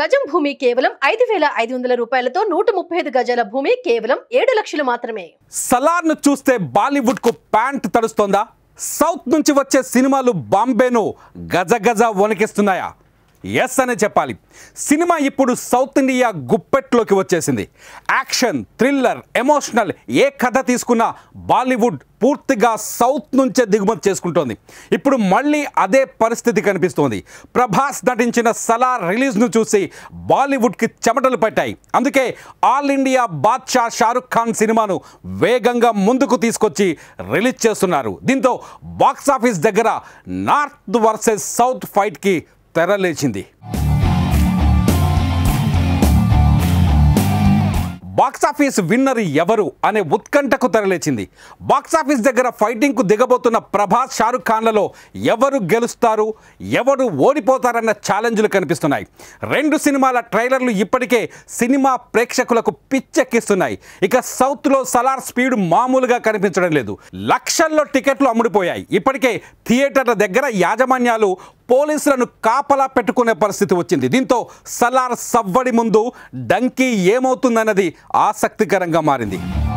గజం భూమి కేవలం ఐదు వేల ఐదు వందల రూపాయలతో నూట ముప్పై ఐదు గజాల భూమి కేవలం ఏడు లక్షలు మాత్రమే సలార్ను చూస్తే బాలీవుడ్కు ప్యాంట్ తడుస్తోందా సౌత్ నుంచి వచ్చే సినిమాలు బాంబేను గజ గజ వణికిస్తున్నాయా ఎస్ అనే చెప్పాలి సినిమా ఇప్పుడు సౌత్ ఇండియా గుప్పెట్లోకి వచ్చేసింది యాక్షన్ థ్రిల్లర్ ఎమోషనల్ ఏ కథ తీసుకున్నా బాలీవుడ్ పూర్తిగా సౌత్ నుంచే దిగుమతి చేసుకుంటోంది ఇప్పుడు మళ్ళీ అదే పరిస్థితి కనిపిస్తోంది ప్రభాస్ నటించిన సలార్ రిలీజ్ను చూసి బాలీవుడ్కి చెమటలు పట్టాయి అందుకే ఆల్ ఇండియా బాద్షా షారుఖ్ ఖాన్ సినిమాను వేగంగా ముందుకు తీసుకొచ్చి రిలీజ్ చేస్తున్నారు దీంతో బాక్సాఫీస్ దగ్గర నార్త్ వర్సెస్ సౌత్ ఫైట్కి తెరలేచింది బాక్సాఫీస్ విన్నర్ ఎవరు అనే ఉత్కంఠకు తెరలేచింది బాక్సాఫీస్ దగ్గర ఫైటింగ్కు దిగబోతున్న ప్రభాస్ షారుఖ్ ఖాన్లలో ఎవరు గెలుస్తారు ఎవరు ఓడిపోతారన్న ఛాలెంజ్లు కనిపిస్తున్నాయి రెండు సినిమాల ట్రైలర్లు ఇప్పటికే సినిమా ప్రేక్షకులకు పిచ్చెక్కిస్తున్నాయి ఇక సౌత్లో సలార్ స్పీడ్ మామూలుగా కనిపించడం లేదు లక్షల్లో టికెట్లు అమ్ముడిపోయాయి ఇప్పటికే థియేటర్ల దగ్గర యాజమాన్యాలు పోలీసులను కాపలా పెట్టుకునే పరిస్థితి వచ్చింది దీంతో సలార్ సవ్వడి ముందు డంకీ ఏమవుతుందన్నది ఆసక్తికరంగా మారింది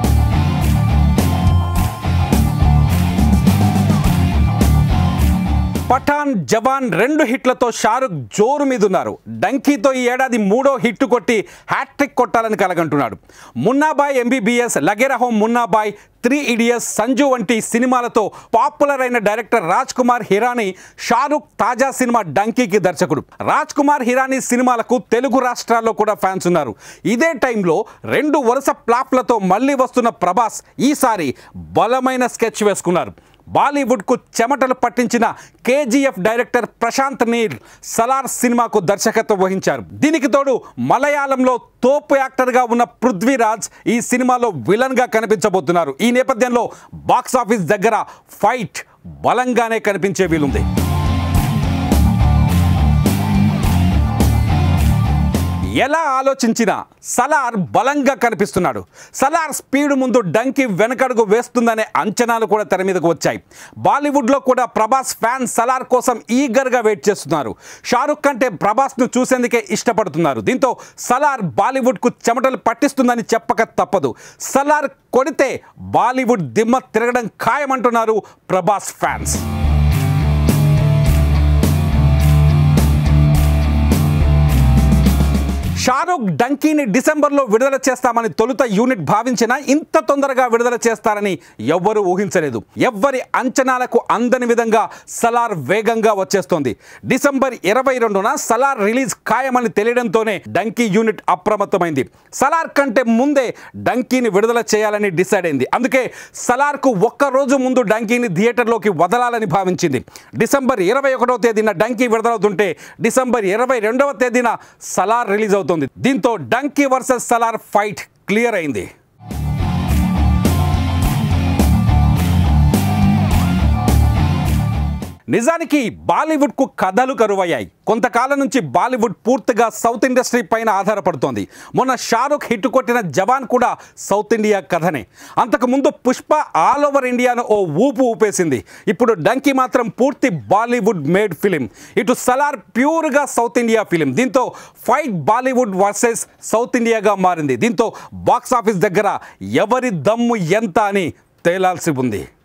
పఠాన్ జవాన్ రెండు హిట్లతో షారుఖ్ జోరు మీద ఉన్నారు డంకీతో ఈ ఏడాది మూడో హిట్ కొట్టి హ్యాట్రిక్ కొట్టాలని కలగంటున్నాడు Munnabhai MBBS Lage Raho Munnabhai three idiots Sanju వంటి సినిమాలతో పాపులర్ అయిన డైరెక్టర్ రాజ్ కుమార్ హిరానీ షారుఖ్ తాజా సినిమా డంకీకి దర్శకుడు రాజ్ కుమార్ హిరానీ సినిమాలకు తెలుగు రాష్ట్రాల్లో కూడా ఫ్యాన్స్ ఉన్నారు ఇదే టైంలో రెండు వరుస ప్లాప్లతో మళ్ళీ వస్తున్న ప్రభాస్ ఈసారి బలమైన స్కెచ్ వేసుకున్నారు బాలీవుడ్కు చెమటలు పట్టించిన కేజీఎఫ్ డైరెక్టర్ ప్రశాంత్ నీల్ సలార్ సినిమాకు దర్శకత్వం వహించారు దీనికి తోడు మలయాళంలో తోపు యాక్టర్గా ఉన్న పృథ్వీరాజ్ ఈ సినిమాలో విలన్గా కనిపించబోతున్నారు ఈ నేపథ్యంలో బాక్సాఫీస్ దగ్గర ఫైట్ బలంగానే కనిపించే వీలుంది ఎలా ఆలోచించినా సలార్ బలంగా కనిపిస్తున్నాడు సలార్ స్పీడ్ ముందు డంకి వెనకడుగు వేస్తుందనే అంచనాలు కూడా తెర మీదకు వచ్చాయి బాలీవుడ్లో కూడా ప్రభాస్ ఫ్యాన్ సలార్ కోసం ఈగర్గా వెయిట్ చేస్తున్నారు షారుఖ్ కంటే ప్రభాస్ను చూసేందుకే ఇష్టపడుతున్నారు దీంతో సలార్ బాలీవుడ్కు చెమటలు పట్టిస్తుందని చెప్పక తప్పదు సలార్ కొడితే బాలీవుడ్ దిమ్మ తిరగడం ఖాయమంటున్నారు ప్రభాస్ ఫ్యాన్స్ షారుఖ్ డంకీని డిసెంబర్లో విడుదల చేస్తామని తొలుత యూనిట్ భావించినా ఇంత తొందరగా విడుదల చేస్తారని ఎవ్వరూ ఊహించలేదు ఎవ్వరి అంచనాలకు అందని విధంగా సలార్ వేగంగా వచ్చేస్తోంది డిసెంబర్ ఇరవై రెండున సలార్ రిలీజ్ ఖాయమని తెలియడంతోనే డంకీ యూనిట్ అప్రమత్తమైంది సలార్ కంటే ముందే డంకీని విడుదల చేయాలని డిసైడ్ అయింది అందుకే సలార్కు ఒక్క రోజు ముందు డంకీని థియేటర్లోకి వదలాలని భావించింది డిసెంబర్ ఇరవై ఒకటో తేదీన డంకీ విడుదలవుతుంటే డిసెంబర్ ఇరవై రెండవ తేదీన సలార్ రిలీజ్ అవుతుంది దీంతో Dunki versus Salaar fight clear అయింది నిజానికి బాలీవుడ్కు కథలు కరువయ్యాయి కొంతకాలం నుంచి బాలీవుడ్ పూర్తిగా సౌత్ ఇండస్ట్రీ పైన ఆధారపడుతోంది మొన్న షారుఖ్ హిట్ కొట్టిన జవాన్ కూడా సౌత్ ఇండియా కథనే అంతకుముందు పుష్ప ఆల్ ఓవర్ ఇండియాను ఓ ఊపు ఊపేసింది ఇప్పుడు డంకీ మాత్రం పూర్తి బాలీవుడ్ మేడ్ ఫిలిం ఇటు సలార్ ప్యూర్గా సౌత్ ఇండియా ఫిలిం దీంతో ఫైట్ బాలీవుడ్ వర్సెస్ సౌత్ ఇండియాగా మారింది దీంతో బాక్స్ ఆఫీస్ దగ్గర ఎవరి దమ్ము ఎంత అని తేలాల్సి ఉంది